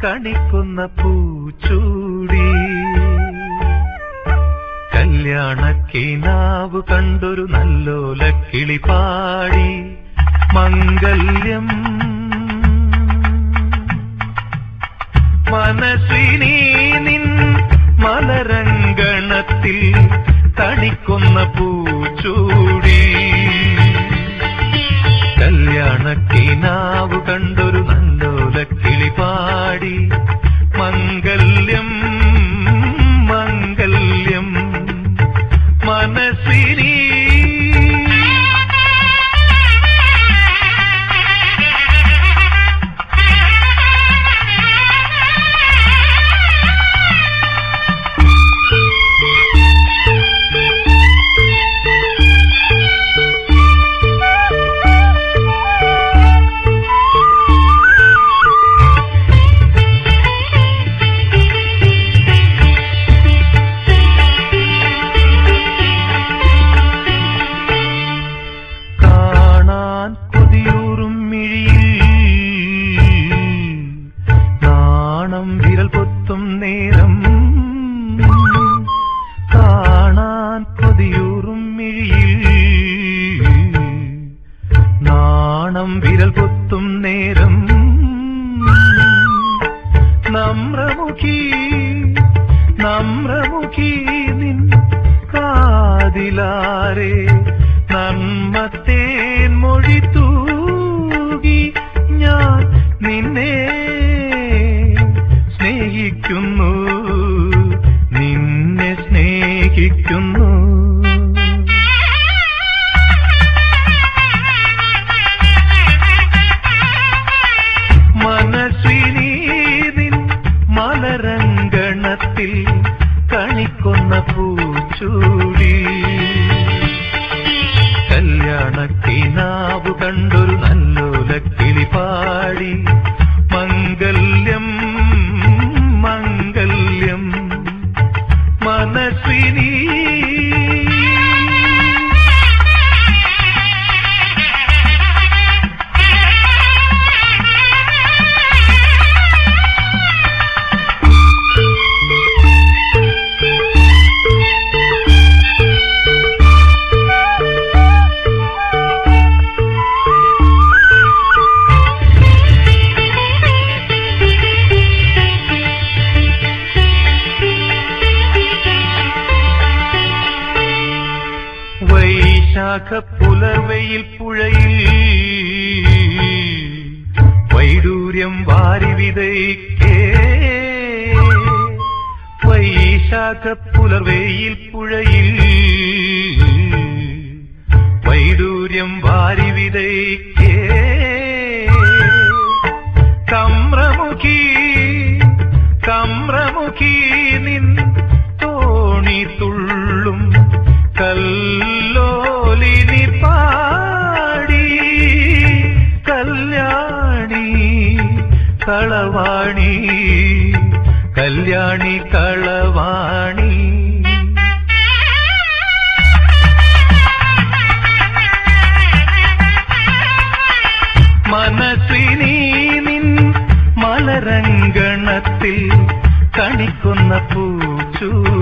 കണിക്കുന്ന പൂച്ചൂടി കല്യാണക്കിനാവ് കണ്ടൊരു നല്ലോല കിളി പാടി മംഗല്യം മനസ്വിനി നിൻ മലരംഗണത്തിൽ തണിക്കുന്ന പൂച്ചൂടി കല്യാണക്കിനാവ് കണ്ടൊരു നല്ലോല കിളി പാടി മംഗല്യം മംഗല്യം മനസ്വിനി കാണാൻ കൊതിയൂറും മിഴിയിൽ നാണം വിരൽ പൊത്തും നേരം കാണാൻ കൊതിയൂറും മിഴിയിൽ നാണം വിരൽ പൊത്തും നേരം നമ്രമുഖി നമ്രമുഖി നിൻ കാതിലാരെ നന്മത്തേൻ മൊഴി തൂകി ഞാൻ നിന്നെ സ്നേഹിക്കുന്നു നിന്നെ സ്നേഹിക്കുന്നു മനസ്വിനി നിൻ മലരംഗണത്തിൽ കണിക്കൊന്ന പൂച്ചൂടി കല്യാണക്കിനാവ് കണ്ടൊരു നല്ലോല കിളി പാടി മംഗല്യം മംഗല്യം മനസ്വിനി വൈശാഖ പുലർവയിൽ പുഴയിൽ വൈഡൂര്യം വാരി വിതയ്ക്കേ വൈശാഖ പുലർവയിൽ പുഴയിൽ വൈഡൂര്യം വാരി വിതയ്ക്കേ കമ്രമുഖി കമ്രമുഖി നിൻ തോണി തുള്ളും കല്ലോലിനി പാടി കല്യാണി കളവാണി കല്യാണി കളവാണി മനസ്വിനി നിൻ മലരംഗണത്തിൽ കണിക്കുന്ന പൂച്ചൂടി